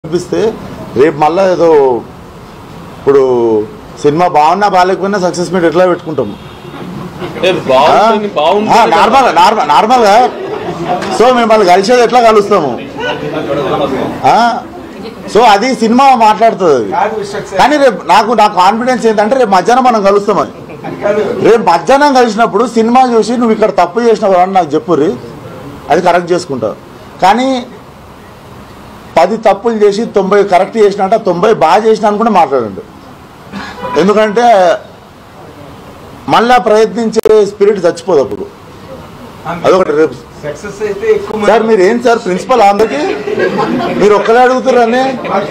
చూపిస్తే రేపు మళ్ళా ఏదో ఇప్పుడు సినిమా బాగున్నా బాగాలేకపోయినా సక్సెస్ మీట్ ఎట్లా పెట్టుకుంటాము బాగుంటుంది బాగుంటుంది నార్మల్ నార్మల్ నార్మల్గా సో మిమ్మల్ని కలిసేది ఎట్లా కలుస్తాము ఆ? సో అది సినిమా మాట్లాడుతుంది అది కానీ రేపు నాకు నా కాన్ఫిడెన్స్ ఏంటంటే రేపు మధ్యాహ్నం మనం కలుస్తామని రేపు మధ్యాహ్నం కలిసినప్పుడు సినిమా చూసి నువ్వు ఇక్కడ తప్పు చేసినావు అని నాకు చెప్పుర్రి అది కరెక్ట్ చేసుకుంటావు కానీ పది తప్పులు చేసి తొంభై కరెక్ట్ చేసినట్ట తొంభై బాగా చేసిన అని కూడా మాట్లాడండి ఎందుకంటే మళ్ళా ప్రయత్నించే స్పిరిట్ చచ్చిపోదు అప్పుడు అదొకటి రేపు సక్సెస్ అయితే ఎక్కువ సార్ మీరు ఏంటి సార్ ప్రిన్సిపల్ అందరికి మీరు ఒక్కడే అడుగుతారని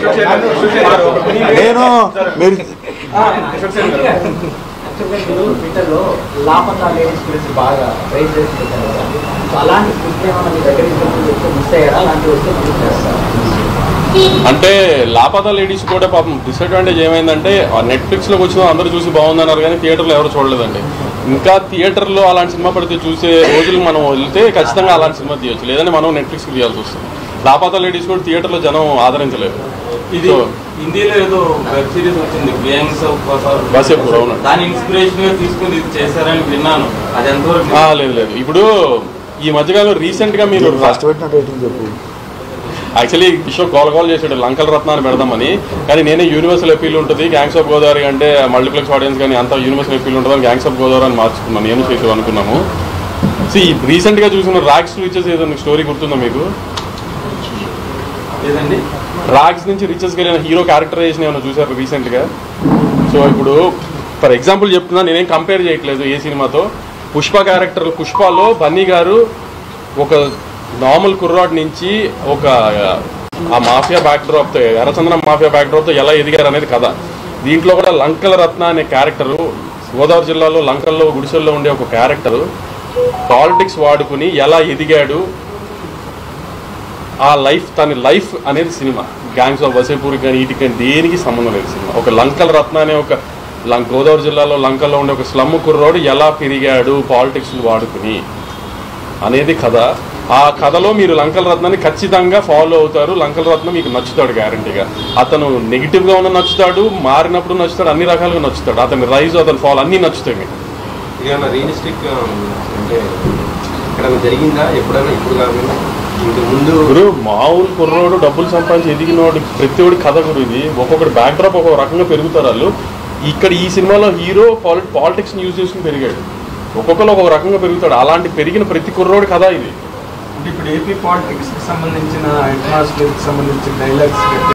నేను మీరు యాక్చువల్గా మీరు ట్విట్టర్లో లాపతా లేడీస్ గురించి బాగా రైజ్ చేసి పెట్టారు కదా సో అలాంటి స్క్రిప్ట్ ఏమైనా మీ దగ్గర నుంచి మిస్ అయ్యారా అలాంటి వస్తే మీరు చేస్తారా అంటే లాపతా లేడీస్ కూడా పాపం డిసడ్వాంటేజ్ ఏమైందంటే నెట్ఫ్లిక్స్ లోకి వచ్చిన అందరూ చూసి బాగుందన్నారు కానీ థియేటర్లో ఎవరు చూడలేదండి ఇంకా థియేటర్లో అలాంటి సినిమా పడితే చూసే రోజులు మనం వెళ్తే ఖచ్చితంగా అలాంటి సినిమా తీయొచ్చు లేదంటే మనం నెట్ఫ్లిక్స్కి తీయాల్సి వస్తుంది లాపతా లేడీస్ కూడా థియేటర్లో జనం ఆదరించలేదు ఇది సో, హిందీలో ఏదో వెబ్ సిరీస్ వచ్చింది గ్యాంగ్స్ ఆఫ్ బసేపూర్, అవును. దాని ఇన్స్పిరేషన్ గా తీసుకుని ఇది చేశారని విన్నాను అది ఎంతవరకు ఆ, లేదు లేదు ఇప్పుడు ఈ మధ్యకాలంలో రీసెంట్ గా మీరు ఫస్ట్ పెట్టిన రేటింగ్ చెప్పు యాక్చువల్లీ కిషోర్ కాల్ కాల్ చేసాడు లంకల రత్నాన్ని పెడదామని కానీ నేనే యూనివర్సల్ అపీల్ ఉంటుంది గ్యాంగ్స్ ఆఫ్ గోదావరి అంటే మల్టీప్లెక్స్ ఆడియన్స్ కానీ అంతా యూనివర్సల్ అపీల్ ఉంటుంది గ్యాంగ్స్ ఆఫ్ గోదావరి అని మార్చుకున్నాను నేను చేసి అనుకున్నాము సి రీసెంట్ గా చూసిన రాక్స్ రిచెస్ ఏదో స్టోరీ గుర్తుందా మీకు లేదండి రాక్స్ నుంచి రిచెస్ వెళ్ళిన హీరో క్యారెక్టరైజేషన్ ఏమైనా చూసారు రీసెంట్ గా సో ఇప్పుడు ఫర్ ఎగ్జాంపుల్ చెప్తున్నా నేనేం కంపేర్ చేయట్లేదు ఏ సినిమాతో పుష్ప క్యారెక్టర్ పుష్పలో బన్నీ గారు ఒక నార్మల్ కుర్రాడ్ నుంచి ఒక ఆ మాఫియా బ్యాక్డ్రాప్ తో ఎర్రచందనం మాఫియా బ్యాక్డ్రాప్ తో ఎలా ఎదిగారు అనేది కథ దీంట్లో కూడా లంకల రత్న అనే క్యారెక్టరు గోదావరి జిల్లాలో లంకల్లో గుడిసెల్లో ఉండే ఒక క్యారెక్టరు పాలిటిక్స్ వాడుకుని ఎలా ఎదిగాడు ఆ లైఫ్ తన లైఫ్ అనేది సినిమా గ్యాంగ్స్ ఆఫ్ వసేపూర్ కానీ వీటికి కానీ దేనికి సంబంధం లేదు సినిమా ఒక లంకల రత్న అనే ఒక లం గోదావరి జిల్లాలో లంకల్లో ఉండే ఒక స్లమ్ కుర్రోడు ఎలా పెరిగాడు పాలిటిక్స్ వాడుకుని అనేది కథ ఆ కథలో మీరు లంకల రత్నాన్ని ఖచ్చితంగా ఫాలో అవుతారు లంకల రత్నం మీకు నచ్చుతాడు గ్యారంటీగా అతను నెగిటివ్ గా ఉన్న నచ్చుతాడు మారినప్పుడు నచ్చుతాడు అన్ని రకాలుగా నచ్చుతాడు అతని రైజ్ అతని ఫాలో అన్ని నచ్చుతాయి మీకు ఇదేమన్నా రియలిస్టిక్ అంటే ఎక్కడైనా జరిగిందా ఎప్పుడైనా ఇప్పుడు కాకుండా ఇంతకు ముందు గురు మామూలు కుర్రోడు డబ్బులు సంపాదించి ఎదిగినోడు ప్రతి ఒడి కథ గురు ఇది ఒక్కొక్కటి బ్యాక్డ్రాప్ ఒక్కొక్క రకంగా పెరుగుతారు వాళ్ళు ఇక్కడ ఈ సినిమాలో హీరో పాలి పాలిటిక్స్ యూజ్ చేసుకుని పెరిగాడు ఒక్కొక్కరు ఒక్కొక్క రకంగా పెరుగుతాడు అలాంటి పెరిగిన ప్రతి కుర్రోడి కథ ఇది అంటే ఇప్పుడు ఏపీ పాలిటిక్స్ కి సంబంధించిన అట్మాస్ఫియర్ కి సంబంధించిన డైలాగ్స్